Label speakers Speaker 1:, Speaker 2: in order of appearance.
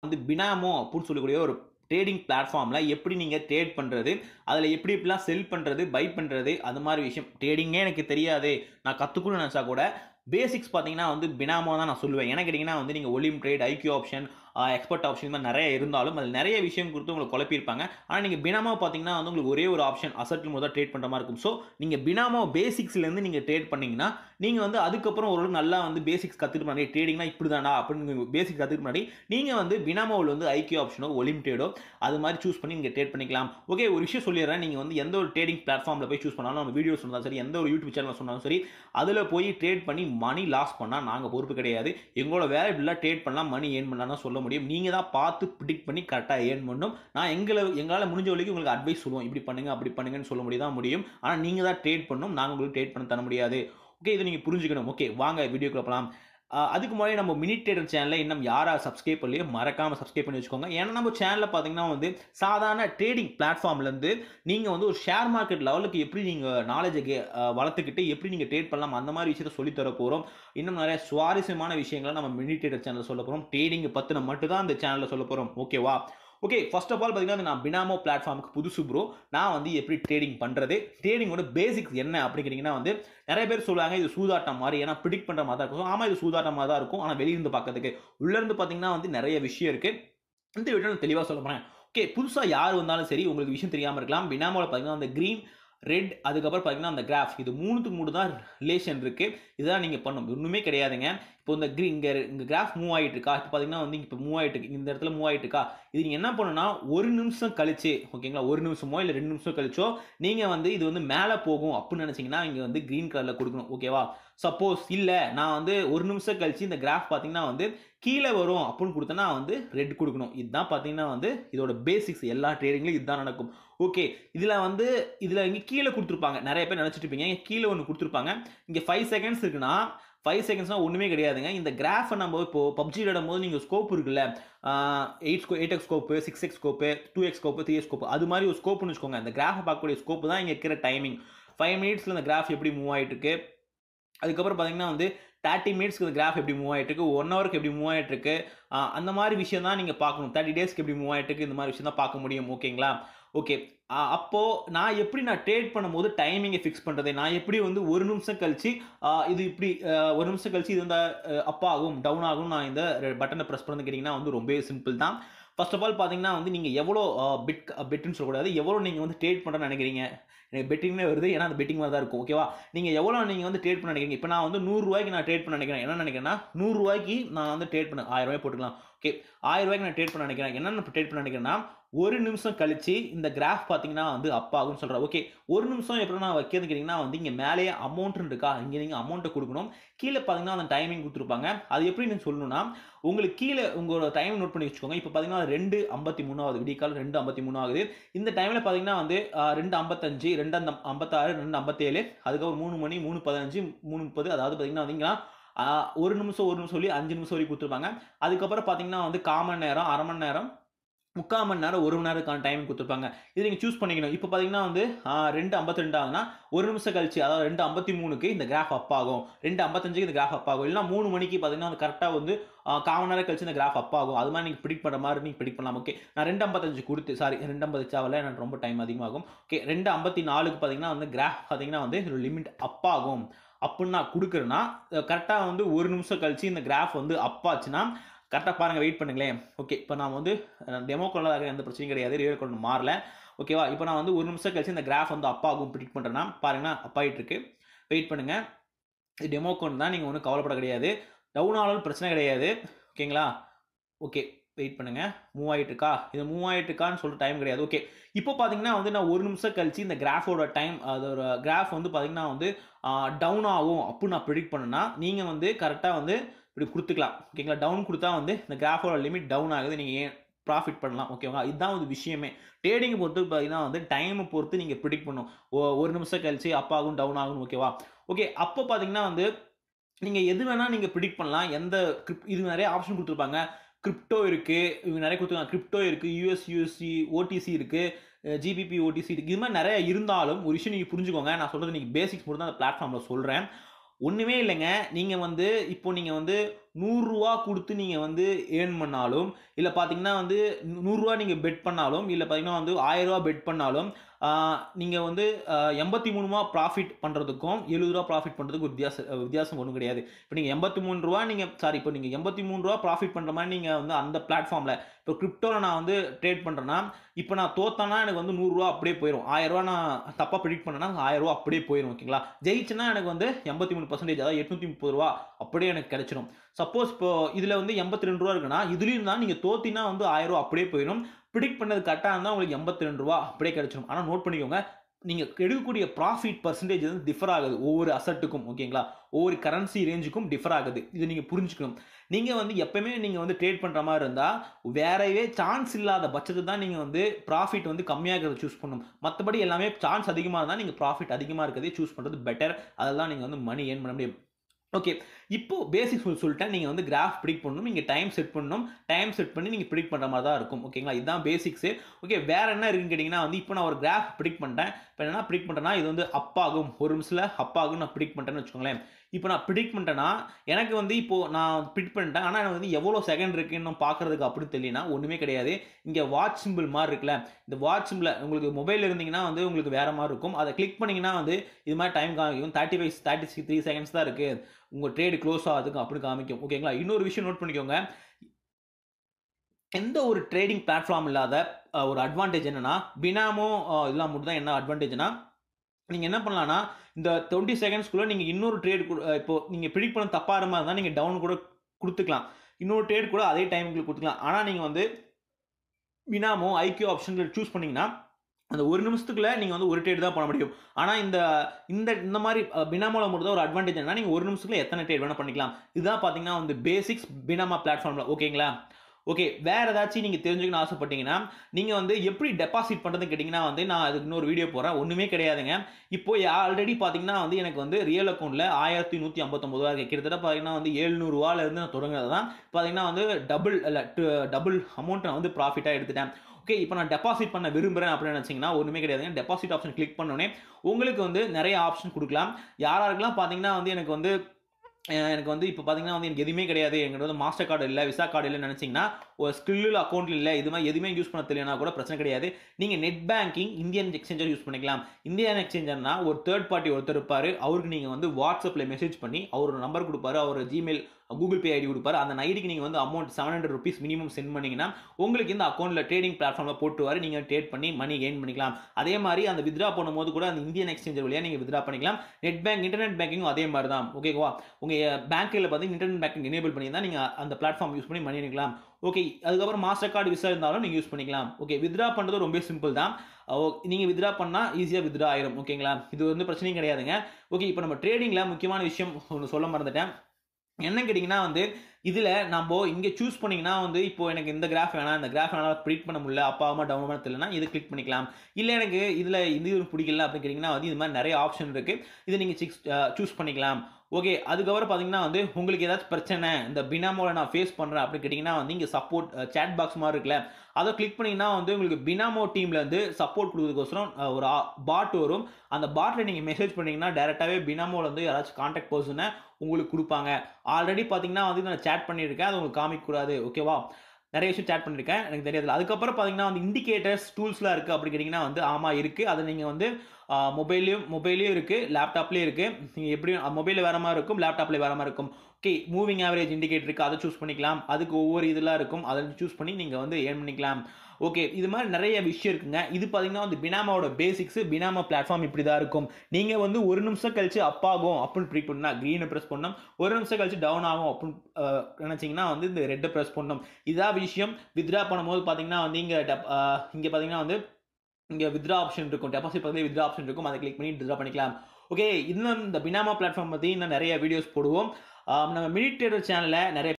Speaker 1: வந்து பினாமோ அப்படின்னு சொல்லக்கூடிய ஒரு ட்ரேடிங் பிளாட்ஃபார்மில் எப்படி நீங்கள் ட்ரேட் பண்ணுறது அதில் எப்படி எப்படிலாம் செல் பண்ணுறது பை பண்ணுறது அது மாதிரி விஷயம் ட்ரேடிங்கே எனக்கு தெரியாது நான் கற்றுக்கணும்னு நினச்சா கூட பேசிக்ஸ் பார்த்தீங்கன்னா வந்து பினாமோ தான் நான் சொல்லுவேன் ஏன்னா கேட்டிங்கன்னா வந்து நீங்கள் Olymp Trade IQ Option Expert Option மாதிரி நிறைய இருந்தாலும் அதில் நிறைய விஷயம் கொடுத்து உங்களுக்கு குழப்பியிருப்பாங்க ஆனால் நீங்கள் பினாமோ பார்த்தீங்கன்னா வந்து உங்களுக்கு ஒரே ஒரு ஆப்ஷன் அசட்டில் முதல் ட்ரேட் பண்ணுற மாதிரி இருக்கும் ஸோ நீங்கள் பினாமோ பேசிக்ஸ்லேருந்து நீங்கள் ட்ரேட் பண்ணீங்கன்னா நீங்கள் வந்து அதுக்கப்புறம் ஒரு நல்லா வந்து பேசிக்ஸ் கற்றுட்டு முன்னாடி ட்ரேடிங்னா இப்படி தானா அப்படின்னு பேசிக்ஸ் கற்றுட்டு முன்னாடி நீங்கள் வந்து பினாமோவில் வந்து ஐக்கியூ ஆப்ஷனோ ஒலிம் ட்ரேடோ அது மாதிரி சூஸ் பண்ணி நீங்கள் ட்ரேட் பண்ணிக்கலாம் ஓகே ஒரு விஷயம் சொல்லிடுறேன் நீங்கள் வந்து எந்த ஒரு ட்ரேடிங் பிளாட்ஃபார்மில் போய் சூஸ் பண்ணாலும் நம்ம வீடியோஸ் சொன்னாலும் சரி எந்த ஒரு யூடியூப் சேனல் சொன்னாலும் சரி அதில் போய் ட்ரேட் பண்ணி மணி லாஸ் பண்ணால் நாங்கள் பொறுப்பு கிடையாது எங்களோட வேலை இப்படிலாம் ட்ரேட் பண்ணலாம் மணி ஏர்ன் பண்ணலாம் சொல்ல முடியும் நீங்கள் தான் பார்த்து ப்ரிடிக்ட் பண்ணி கரெக்டாக ஏர்ன் பண்ணணும் நான் எங்களை எங்களால் முடிஞ்ச வரைக்கும் உங்களுக்கு அட்வைஸ் சொல்லுவோம் இப்படி பண்ணுங்க அப்படி பண்ணுங்கன்னு சொல்ல முடியும் முடியும் ஆனால் நீங்கள் தான் ட்ரேட் பண்ணணும் நாங்கள் உங்களுக்கு ட்ரேட் பண்ண தர முடியாது ஓகே இதை நீங்கள் புரிஞ்சுக்கணும் ஓகே வாங்க வீடியோக்குள்ள போகலாம் ஆஹ் அதுக்கு முன்னாடி நம்ம மினிட் ட்ரேடர் சேனலில் இன்னும் யாரா சப்ஸ்கிரைப் பண்ணலையோ மறக்காமல் சப்ஸ்கிரைப் பண்ணி வச்சுக்கோங்க ஏன்னா நம்ம சேனலில் பார்த்தீங்கன்னா வந்து சாதாரண ட்ரேடிங் பிளாட்ஃபார்ம்லேருந்து நீங்கள் வந்து ஒரு ஷேர் மார்க்கெட் லெவலுக்கு எப்படி நீங்கள் நாலேஜை வளர்த்துக்கிட்டு எப்படி நீங்கள் ட்ரேட் பண்ணலாம் அந்த மாதிரி விஷயத்தை சொல்லித் தர போகிறோம் இன்னும் நிறைய சுவாரஸ்யமான விஷயங்களை நம்ம மினிட் ட்ரேடர் சேனலில் சொல்ல போகிறோம் ட்ரேடிங் பற்றின மட்டும் தான் இந்த சேனலில் சொல்ல போகிறோம் ஓகேவா ஓகே ஃபர்ஸ்ட் ஆஃப் ஆல் பார்த்தீங்கன்னா நான் பினாமோ பிளாட்ஃபார்முக்கு புதுசு ப்ரோ நான் வந்து எப்படி ட்ரேடிங் பண்ணுறது ட்ரேடிங்கோட பேசிக்ஸ் என்ன அப்படிங்கிறீங்கன்னா வந்து நிறைய பேர் சொல்லுவாங்க இது சூதாட்டம் மாதிரி ஏன்னா ப்ரிடிக் பண்ணுற மாதிரி தான் இருக்கும் ஆமாம் இது சூதாட்டம் மாதிரி தான் இருக்கும் ஆனால் வெளியிருந்து பார்க்கறதுக்கு உள்ளேருந்து பார்த்தீங்கன்னா வந்து நிறைய விஷயம் இருக்குது இந்த வீடியோ நான் தெளிவாக சொல்ல போகிறேன் ஓகே புதுசாக யார் வந்தாலும் சரி உங்களுக்கு விஷயம் தெரியாமல் இருக்கலாம் பினாமோவில் பார்த்தீங்கன்னா அந்த க்ரீன் ரெட் அதுக்கப்புறம் பார்த்தீங்கன்னா அந்த கிராஃப் இது மூணுத்துக்கு மூணு தான் ரிலேஷன் இருக்குது இதுதான் நீங்கள் பண்ணணும் ஒன்றுமே கிடையாதுங்க இப்போ இந்த க்ரீ இங்கே இங்கே கிராஃப் மூவ் ஆகிட்டு இருக்கா இப்போ பார்த்தீங்கன்னா வந்து இப்போ மூவ் ஆகிட்டு இருக்கு இந்த இடத்துல மூவ் ஆகிட்டு இருக்கா இது நீங்கள் என்ன பண்ணணும்னா ஒரு நிமிஷம் கழிச்சு ஓகேங்களா ஒரு நிமிஷமோ இல்லை ரெண்டு நிமிஷம் கழிச்சோ நீங்கள் வந்து இது வந்து மேலே போகும் அப்படின்னு நினச்சிங்கன்னா இங்கே வந்து க்ரீன் கலரில் கொடுக்கணும் ஓகேவா சப்போஸ் இல்லை நான் வந்து ஒரு நிமிஷம் கழிச்சு இந்த கிராஃப் பார்த்தீங்கன்னா வந்து கீழே வரும் அப்படின்னு கொடுத்தனா வந்து ரெட் கொடுக்கணும் இதுதான் பார்த்தீங்கன்னா வந்து இதோட பேசிக்ஸ் எல்லா ட்ரேடிங்லையும் இதுதான் நடக்கும் ஓகே இதில் வந்து இதில் இங்கே கீழே கொடுத்துருப்பாங்க நிறைய பேர் நினச்சிட்டு இருப்பீங்க இங்கே கீழே ஒன்று கொடுத்துருப்பாங்க இங்கே ஃபைவ் செகண்ட்ஸ் இருக்குன்னா ஃபைவ் செகண்ட்ஸ்னால் ஒன்றுமே கிடையாதுங்க இந்த கிராஃபை நம்ம இப்போ பப்ஜி விளையாடும் போது நீங்கள் ஸ்கோப் இருக்குல்ல eight scope eight X scope six X scope two X scope three X scope அது மாதிரி ஒரு ஸ்கோப்னு வச்சுக்கோங்க இந்த கிராஃபை பார்க்கக்கூடிய ஸ்கோப்பு தான் இங்கே இருக்கிற டைமிங் ஃபைவ் மினிட்ஸில் இந்த கிராஃப் எப்படி மூவ் ஆகிட்டு இருக்கு அதுக்கப்புறம் பார்த்தீங்கன்னா வந்து தேர்ட்டி மினிட்ஸ்க்கு இந்த கிராஃப் எப்படி மூவ் ஆகிட்டு இருக்கு ஒன் ஹவருக்கு எப்படி மூவ் ஆகிட்டு இருக்கு ஆஹ் அந்த மாதிரி விஷயம் தான் நீங்கள் பார்க்கணும் தேர்ட்டி டேஸ்க்கு எப்படி மூவ் ஆகிட்டு இருக்கு இந்த மாதிரி விஷயம் தான் பார்க்க முடியும் ஓகேங்களா ஓகே அப்போது நான் எப்படி நான் ட்ரேட் பண்ணும்போது டைமிங்கை ஃபிக்ஸ் பண்ணுறது நான் எப்படி வந்து ஒரு நிமிஷம் கழிச்சு ஆஹ் இது இப்படி ஆஹ் ஒரு நிமிஷம் கழிச்சு இது வந்து அப் ஆகும் டவுன் ஆகும் நான் இந்த பட்டனை ப்ரெஸ் பண்ணது கேட்டிங்கன்னா வந்து ரொம்பவே சிம்பிள் தான் ஃபர்ஸ்ட் ஆஃப் ஆல் பார்த்தீங்கன்னா வந்து நீங்கள் எவ்வளோ பெட் பெட்டுன்னு சொல்லக்கூடாது எவ்வளோ நீங்கள் வந்து ட்ரேட் பண்ணுறேன்னு நினைக்கிறீங்க எனக்கு பெட்டிங்னே வருது ஏன்னா அந்த பெட்டிங் மாதிரி தான் இருக்கும் ஓகேவா நீங்கள் எவ்வளோ நீங்கள் வந்து ட்ரேட் பண்ண நினைக்கிறீங்க இப்போ நான் வந்து நூறுரூவாய்க்கு நான் ட்ரேட் பண்ண நினைக்கிறேன் என்ன நினைக்கிறேன்னா நூறுரூவாய்க்கு நான் வந்து ட்ரேட் பண்ண ஆயிரம் ரூபாய் போட்டுக்கலாம் ஓகே ஆயிரம் ரூபாய்க்கு நான் ட்ரேட் பண்ண நினைக்கிறேன் என்னென்ன ட்ரேட் பண்ண நினைக்கிறேன்னா ஒரு நிமிஷம் கழிச்சு இந்த கிராஃப் பார்த்தீங்கன்னா வந்து அப் ஆகும்னு சொல்கிறேன் ஓகே ஒரு நிமிஷம் எப்படி நான் வைக்கிறது கேட்டிங்கன்னா வந்து இங்கே மேலேயே அமௌண்ட் இருக்கா இங்கே நீங்கள் அமௌண்ட்டை கொடுக்கணும் கீழே பார்த்தீங்கன்னா அந்த டைமிங் கொடுத்துருப்பாங்க அது எப்படி நீங்கள் சொல்லணும்னா உங்களுக்கு கீழே உங்களோட டைம் நோட் பண்ணி வச்சுக்கோங்க இப்போ பார்த்தீங்கன்னா ரெண்டு ஐம்பத்தி மூணாவது விடிக்கால் ரெண்டு ஐம்பத்தி மூணு ஆகுது இந்த டைமில் பார்த்தீங்கன்னா வந்து ஆஹ், ரெண்டு ஐம்பத்தஞ்சு ரெண்டு அந்த ஐம்பத்தாறு ரெண்டு ஐம்பத்தேழு அதுக்கப்புறம் மூணு மணி மூணு பதினஞ்சு மூணு முப்பது அதாவது பார்த்தீங்கன்னா வந்தீங்கன்னா ஆஹ், ஒரு நிமிஷம் ஒரு நிமிஷம் சொல்லி அஞ்சு நிமிஷம் வரைக்கும் கொடுத்துருப்பாங்க அதுக்கப்புறம் பார்த்தீங்கன்னா வந்து கால் மணி நேரம் அரை மணி நேரம் முக்கால் மணி நேரம் ஒரு மணி நேரத்துக்கான டைம் கொடுத்துருப்பாங்க இது நீங்கள் சூஸ் பண்ணிக்கணும் இப்போ பார்த்தீங்கன்னா வந்து ஆஹ், ரெண்டு ஐம்பத்தி ரெண்டு ஆகுதுன்னா ஒரு நிமிஷம் கழிச்சு அதாவது ரெண்டு ஐம்பத்தி மூணுக்கு இந்த கிராஃப் அப் ஆகும் ரெண்டு ஐம்பத்தஞ்சுக்கு இந்த கிராஃப் அப் ஆகும் இல்லைனா மூணு மணிக்கு பார்த்தீங்கன்னா வந்து கரெக்டாக வந்து ஆஹ், கால் மணி நேரம் கழிச்சு இந்த கிராஃப் அப் ஆகும் அது மாதிரி நீங்கள் ப்ரிடிக் பண்ணுற மாதிரி நீங்கள் ப்ரிடிக் பண்ணலாம் ஓகே நான் ரெண்டு ஐம்பத்தஞ்சு கொடுத்து சாரி ரெண்டு ஐம்பது சாவில் எனக்கு ரொம்ப டைம் அதிகமாகும் ஓகே ரெண்டு ஐம்பத்தி நாலுக்கு பார்த்தீங்கன்னா வந்து கிராஃப் பார்த்தீங்கன்னா வந்து ஒரு லிமிட் அப் ஆகும் அப்படின்னு நான் கொடுக்குறேன்னா கரெக்டாக வந்து ஒரு நிமிஷம் கழிச்சு இந்த கிராஃப் வந்து அப் ஆச்சுன்னா கரெக்டாக பாருங்கள் வெயிட் பண்ணுங்களேன் ஓகே இப்போ நான் வந்து டெமோ கொள்ள எந்த பிரச்சனையும் கிடையாது ரியல் கொண்டு மாறல ஓகேவா இப்போ நான் வந்து ஒரு நிமிஷம் கழிச்சு இந்த கிராஃப் வந்து அப் ஆகும் ப்ரிடிக் பண்ணுறேன்னா பாருங்கன்னா அப் ஆகிட்டு இருக்கு வெயிட் பண்ணுங்கள் இது டெமோ கொண்டு தான் நீங்கள் ஒன்றும் கவலைப்பட கிடையாது டவுன் ஆனாலும் பிரச்சனை கிடையாது ஓகேங்களா ஓகே வெயிட் பண்ணுங்க மூவ் ஆகிட்டு இருக்கா இது மூவ் ஆகிட்டு இருக்கான்னு சொல்லிட்டு டைம் கிடையாது ஓகே இப்போ பார்த்தீங்கன்னா வந்து நான் ஒரு நிமிஷம் கழிச்சு இந்த கிராஃபோட டைம் அதோட கிராஃப் வந்து பார்த்தீங்கன்னா வந்து டவுன் ஆகும் அப்படின்னு நான் ப்ரிடிக்ட் பண்ணேன்னா நீங்கள் வந்து கரெக்டாக வந்து இப்படி கொடுத்துக்கலாம் ஓகேங்களா டவுன் கொடுத்தா வந்து இந்த கிராஃபோட லிமிட் டவுன் ஆகுது நீங்கள் ஏன் ப்ராஃபிட் பண்ணலாம் ஓகேவா இதுதான் ஒரு விஷயமே ட்ரேடிங்கை பொறுத்து பார்த்தீங்கன்னா வந்து டைமை பொறுத்து நீங்கள் ப்ரிடிக்ட் பண்ணும் ஓ- ஒரு நிமிஷம் கழிச்சு அப் ஆகும் டவுன் ஆகும் ஓகேவா ஓகே அப்போ பார்த்தீங்கன்னா வந்து நீங்கள் எது வேணால் நீங்கள் ப்ரிடிக்ட் பண்ணலாம் எந்த கிரிப் இது நிறைய ஆப்ஷன் கொடுத்துருப்பாங்க கிரிப்டோ இருக்குது இவங்க நிறைய கொடுத்துருக்காங்க கிரிப்டோ இருக்குது யூஎஸ் யூஎஸ்சி ஓடிசி இருக்குது ஜிபிபி ஓடிசி இருக்குது இது மாதிரி நிறைய இருந்தாலும் ஒரு விஷயம் நீங்கள் புரிஞ்சுக்கோங்க நான் சொல்கிறது நீங்கள் பேசிக்ஸ் மட்டும் தான் அந்த பிளாட்ஃபார்மில் சொல்கிறேன் ஒன்றுமே இல்லைங்க நீங்கள் வந்து இப்போ நீங்கள் வந்து நூறுரூவா கொடுத்து நீங்கள் வந்து ஏர்ன் பண்ணாலும் இல்லை பார்த்தீங்கன்னா வந்து நூறுரூவா நீங்கள் பெட் பண்ணாலும் இல்லை பார்த்தீங்கன்னா வந்து ஆயிரரூவா பெட் பண்ணாலும் நீங்கள் வந்து எண்பத்தி மூணு ரூபா ப்ராஃபிட் பண்ணுறதுக்கும் எழுபது ரூபா ப்ராஃபிட் பண்ணுறதுக்கும் வித்தியாசம் வித்தியாசம் ஒன்றும் கிடையாது இப்போ நீங்கள் எண்பத்தி மூணு ரூபா நீங்கள் சாரி இப்போ நீங்கள் எண்பத்தி மூணு ரூபா ப்ராஃபிட் பண்ணுற மாதிரி நீங்கள் வந்து அந்த பிளாட்ஃபார்மில் இப்போ கிரிப்டோவில் நான் வந்து ட்ரேட் பண்ணுறேன்னா இப்போ நான் தோத்தேன்னா எனக்கு வந்து நூறுரூவா அப்படியே போயிடும் ஆயிரரூவா நான் தப்பாக ப்ரிடிக்ட் பண்ணேன்னா ஆயிரரூவா அப்படியே போயிடும் ஓகேங்களா ஜெயிச்சுன்னா எனக்கு வந்து எண்பத்தி மூணு பர்சன்டேஜ் அதாவது எட்நூற்றி முப்பது ரூபா அப்படியே எனக்கு கிடைச்சிடும் சப்போஸ் இப்போ இதில் வந்து எண்பத்தி ரெண்டு ரூபா இருக்குன்னா இதுலேயும் தான் நீங்கள் தோத்தினா வந்து ஆயிரம் ரூபா அப்படியே போயிடும் ப்ரிடிக்ட் பண்ணது கரெக்டாக இருந்தால் உங்களுக்கு எண்பத்தி ரெண்டு ரூபா அப்படியே கிடைச்சிடும் ஆனால் நோட் பண்ணிக்கோங்க நீங்கள் எடுக்கக்கூடிய ப்ராஃபிட் பர்சன்டேஜ் வந்து டிஃபர் ஆகுது ஒவ்வொரு அசட்டுக்கும் ஓகேங்களா ஒவ்வொரு கரன்சி ரேஞ்சுக்கும் டிஃபர் ஆகுது இது நீங்கள் புரிஞ்சுக்கணும் நீங்கள் வந்து எப்பவுமே நீங்கள் வந்து ட்ரேட் பண்ணுற மாதிரி இருந்தால் வேறவே சான்ஸ் இல்லாத பட்சத்தை தான் நீங்கள் வந்து ப்ராஃபிட் வந்து கம்மியாக இருக்கிறத சூஸ் பண்ணணும் மற்றபடி எல்லாமே சான்ஸ் அதிகமாக இருந்தால் நீங்கள் ப்ராஃபிட் அதிகமாக இருக்கிறதே சூஸ் பண்ணுறது பெட்டர் அதெல்லாம் நீங்கள் வந்து மணி ஏர்ன் பண்ண முடியும் ஓகே இப்போ பேசிக் சொல் சொல்லிட்டேன் நீங்கள் வந்து கிராஃப் ப்ரிடிக் பண்ணணும் நீங்கள் டைம் செட் பண்ணணும் டைம் செட் பண்ணி நீங்கள் ப்ரிடிக் பண்ணுற மாதிரி தான் இருக்கும் ஓகேங்களா இதுதான் பேசிக்ஸு ஓகே வேறு என்ன இருக்குன்னு கேட்டிங்கன்னா வந்து இப்போ நான் ஒரு கிராஃப் ப்ரிடிக் பண்ணிட்டேன் இப்போ என்ன ப்ரிடிக் பண்ணுறேன்னா இது வந்து அப் ஆகும் ஒரு நிமிஷத்தில் அப் ஆகும் நான் ப்ரிடிக் பண்ணிட்டேன்னு வச்சுக்கோங்களேன் இப்போ நான் ப்ரிடிக் பண்ணிட்டேன்னா எனக்கு வந்து இப்போது நான் ப்ரிடிக் பண்ணிட்டேன் ஆனால் எனக்கு வந்து எவ்வளோ செகண்ட் இருக்குன்னு பார்க்குறதுக்கு அப்படி தெரியலனா ஒன்றுமே கிடையாது இங்கே வாட்ச் சிம்பிள் மாதிரி இருக்குல்ல இந்த வாட்ச் சிம்பிள் உங்களுக்கு மொபைல் இருந்தீங்கன்னா வந்து உங்களுக்கு வேறு மாதிரி இருக்கும் அதை கிளிக் பண்ணிங்கன்னா வந்து இது மாதிரி டைம் காமிக்கும் thirty five thirty six three seconds தான் இருக்குது உங்கள் ட்ரேடு க்ளோஸ் ஆகிறதுக்கு அப்படி காமிக்கும் ஓகேங்களா இன்னொரு விஷயம் நோட் பண்ணிக்கோங்க எந்த ஒரு ட்ரேடிங் பிளாட்ஃபார்ம் இல்லாத ஒரு அட்வான்டேஜ் என்னன்னா பினாமோ இதெல்லாம் மட்டும் தான் என்ன அட்வான்டேஜ்னா நீங்கள் என்ன பண்ணலாம்னா இந்த டுவெண்ட்டி செகண்ட்ஸ்க்குள்ளே நீங்கள் இன்னொரு ட்ரேட் இப்போ நீங்கள் ப்ரிடிக் பண்ண தப்பாக மாதிரி இருந்தால் நீங்கள் டவுன் கூட கொடுத்துக்கலாம் இன்னொரு ட்ரேட் கூட அதே டைமுக்கு கொடுத்துக்கலாம் ஆனால் நீங்கள் வந்து பினாமோ ஐக்கியூ ஆப்ஷன்கள் சூஸ் பண்ணிங்கன்னா அந்த ஒரு நிமிஷத்துக்குள்ள நீங்கள் வந்து ஒரு ட்ரேட் தான் பண்ண முடியும் ஆனால் இந்த இந்த இந்த மாதிரி பினாமோவில் மட்டும் தான் ஒரு அட்வான்டேஜ் என்ன நீங்கள் ஒரு நிமிஷத்துக்குள்ள எத்தனை ட்ரேட் வேணால் பண்ணிக்கலாம் இதுதான் பார்த்தீங்கன்னா வந்து பேசிக்ஸ் பினாமா பிளாட்ஃபார்மில் ஓகேங்களா ஓகே வேறு ஏதாச்சும் நீங்கள் தெரிஞ்சுக்கணும்னு ஆசைப்பட்டீங்கன்னா நீங்கள் வந்து எப்படி டெபாசிட் பண்ணுறதுன்னு கேட்டிங்கன்னா வந்து நான் அதுக்கு இன்னொரு வீடியோ போகிறேன் ஒன்றுமே கிடையாதுங்க இப்போ ஆல்ரெடி பார்த்தீங்கன்னா வந்து எனக்கு வந்து ரியல் அக்கௌண்ட்டில் ஆயிரத்தி நூற்றி ஐம்பத்தொம்பது ரூபா இருக்குது கிட்டத்தட்ட பார்த்தீங்கன்னா வந்து ஏழ்நூறுவாலேருந்து நான் தொடங்குறது தான் பார்த்தீங்கன்னா வந்து டபுள் இல்லை டபுள் அமௌண்ட் நான் வந்து ப்ராஃபிட்டாக எடுத்துட்டேன் ஓகே இப்போ நான் டெபாசிட் பண்ண விரும்புகிறேன் அப்படின்னு நினச்சிங்கன்னா ஒன்றுமே கிடையாதுங்க டெபாசிட் ஆப்ஷன் கிளிக் பண்ணோன்னே உங்களுக்கு வந்து நிறைய ஆப்ஷன் கொடுக்கலாம் யாராருக்கெல்லாம் பார்த்தீங்கன்னா வந்து எனக்கு வந்து எனக்கு வந்து இப்போ பார்த்தீங்கன்னா வந்து எனக்கு எதுவுமே கிடையாது எங்கிட்ட வந்து மாஸ்டர் கார்டு இல்லை விசா கார்டு இல்லைன்னு நினச்சிங்கன்னா ஒரு ஸ்கில்லில் அக்கௌண்ட் இல்லை இது மாதிரி எதுவுமே யூஸ் பண்ண தெரியலனா கூட பிரச்சனை கிடையாது நீங்கள் net banking Indian exchanger use பண்ணிக்கலாம் இந்தியன் எக்ஸ்சேஞ்சர்னா ஒரு தேர்ட் பார்ட்டி ஒருத்தர் இருப்பார் அவருக்கு நீங்கள் வந்து வாட்ஸ்அப்பில் மெசேஜ் பண்ணி அவர் நம்பர் கொடுப்பாரு அவர் ஜிமெயில் கூகுள் பே ஐடி கொடுப்பாரு அந்த ஐடிக்கு நீங்கள் வந்து amount seven hundred rupees minimum send பண்ணிங்கன்னா உங்களுக்கு இந்த அக்கௌண்ட்டில் ட்ரேடிங் பிளாட்ஃபார்மில் போட்டுவார் நீங்கள் ட்ரேட் பண்ணி மணி கெயின் பண்ணிக்கலாம் அதே மாதிரி அந்த வித்ரா பண்ணும்போது கூட அந்த இந்தியன் எக்ஸ்சேஞ்சர் வழியாக நீங்கள் வித்ரா பண்ணிக்கலாம் நெட் பேங்க் இன்டர்நெட் பேங்கிங்கும் அதே மாதிரி தான் ஓகேவா உங்கள் பேங்க்கில் பார்த்தீங்கன்னா இன்டர்நெட் பேங்கிங் எனேபிள் பண்ணி தான் நீங்கள் அந்த பிளாட்ஃபார்ம் யூஸ் பண்ணி மணி பண்ணிக்கலாம் ஓகே அதுக்கப்புறம் மாஸ்டர் கார்டு விசா இருந்தாலும் நீங்கள் யூஸ் பண்ணிக்கலாம் ஓகே வித்ரா பண்ணுறது ரொம்ப சிம்பிள் தான் நீங்கள் வித்ரா பண்ணால் ஈஸியாக வித்ரா ஆயிரும் ஓகேங்களா இது வந்து பிரச்சனையும் கிடையாதுங்க ஓகே இப்போ நம்ம ட்ரேடிங்கில் முக்கியமான விஷயம் ஒன்று சொல்ல மறந்துட்டேன் என்ன கேட்டிங்கன்னா வந்து இதில் நம்ம இங்கே சூஸ் பண்ணிங்கன்னா வந்து இப்போ எனக்கு இந்த கிராஃப் வேணாம் இந்த கிராஃப் வேணாம் ப்ரிண்ட் பண்ண முடியல அப்பா அம்மா டவுன் பண்ண தெரியலனா இது கிளிக் பண்ணிக்கலாம் இல்லை எனக்கு இதில் இது பிடிக்கல அப்படின்னு கேட்டிங்கன்னா வந்து இது மாதிரி நிறைய ஆப்ஷன் இருக்குது இதை நீங்கள் சிக்ஸ் சூஸ் பண்ணிக்கலாம் ஓகே அதுக்கப்புறம் பார்த்தீங்கன்னா வந்து உங்களுக்கு ஏதாச்சும் பிரச்சனை இந்த பினாமோவில் நான் ஃபேஸ் பண்ணுறேன் அப்படின்னு கேட்டிங்கன்னா வந்து இங்கே சப்போர்ட் சேட் பாக்ஸ் மாதிரி இருக்குல்ல அதை கிளிக் பண்ணிங்கன்னா வந்து உங்களுக்கு பினாமோ டீம்லேருந்து சப்போர்ட் கொடுக்குறதுக்கோசரம் ஒரு பாட் வரும் அந்த பாட்டில் நீங்கள் மெசேஜ் பண்ணிங்கன்னா டேரெக்டாகவே பினாமோவில் வந்து யாராச்சும் காண்டாக்ட் பர்சனை உங்களுக்கு கொடுப்பாங்க ஆல்ரெடி பார்த்தீங்கன்னா வந்து நான் சேட் பண்ணியிருக்கேன் அது உங்களுக்கு காமிக்கக்கூடாது ஓகேவா நிறைய விஷயம் சேட் பண்ணியிருக்கேன் எனக்கு தெரியாது அதுக்கப்புறம் பார்த்தீங்கன்னா வந்து இண்டிகேட்டர்ஸ் டூல்ஸ்லாம் இருக்குது அப்படி கேட்டிங்கன்னா வந்து ஆமாம் இருக்குது அதை நீங்கள் வந்து மொபைல்லையும் மொபைல்லையும் இருக்குது லேப்டாப்லேயும் இருக்குது நீங்கள் எப்படியும் மொபைலில் வேறு மாதிரி இருக்கும் லேப்டாப்பில் வேறு மாதிரி இருக்கும் ஓகே மூவிங் ஆவரேஜ் இண்டிகேட்டர் இருக்குது அதை சூஸ் பண்ணிக்கலாம் அதுக்கு ஒவ்வொரு இதெல்லாம் இருக்கும் அதை சூஸ் பண்ணி நீங்கள் வந்து ஏர்ன் பண்ணிக்கலாம் ஓகே இது மாதிரி நிறைய விஷயம் இருக்குங்க இது பார்த்தீங்கன்னா வந்து பினாமாவோட பேசிக்ஸ் பினாமா பிளாட்ஃபார்ம் இப்படி தான் இருக்கும் நீங்கள் வந்து ஒரு நிமிஷம் கழிச்சு அப் ஆகும் அப்படின்னு ப்ரீ பண்ணா க்ரீனை ப்ரெஸ் பண்ணணும் ஒரு நிமிஷம் கழிச்சு டவுன் ஆகும் அப்படின்னு நினச்சிங்கன்னா வந்து இந்த ரெட்டை ப்ரெஸ் பண்ணணும் இதான் விஷயம் வித்ரா பண்ணும்போது பார்த்தீங்கன்னா வந்து இங்கே இங்கே பார்த்தீங்கன்னா வந்து இங்கே வித்ரா ஆப்ஷன் இருக்கும் டெபாசிட் பக்கத்தில் வித்ரா ஆப்ஷன் இருக்கும் அதை கிளிக் பண்ணி வித்ரா பண்ணிக்கலாம் ஓகே இன்னும் இந்த பினாமா பிளாட்ஃபார்ம் பற்றி இன்னும் நிறைய வீடியோஸ் போடுவோம் நம்ம மினிட் சேனலில் நிறைய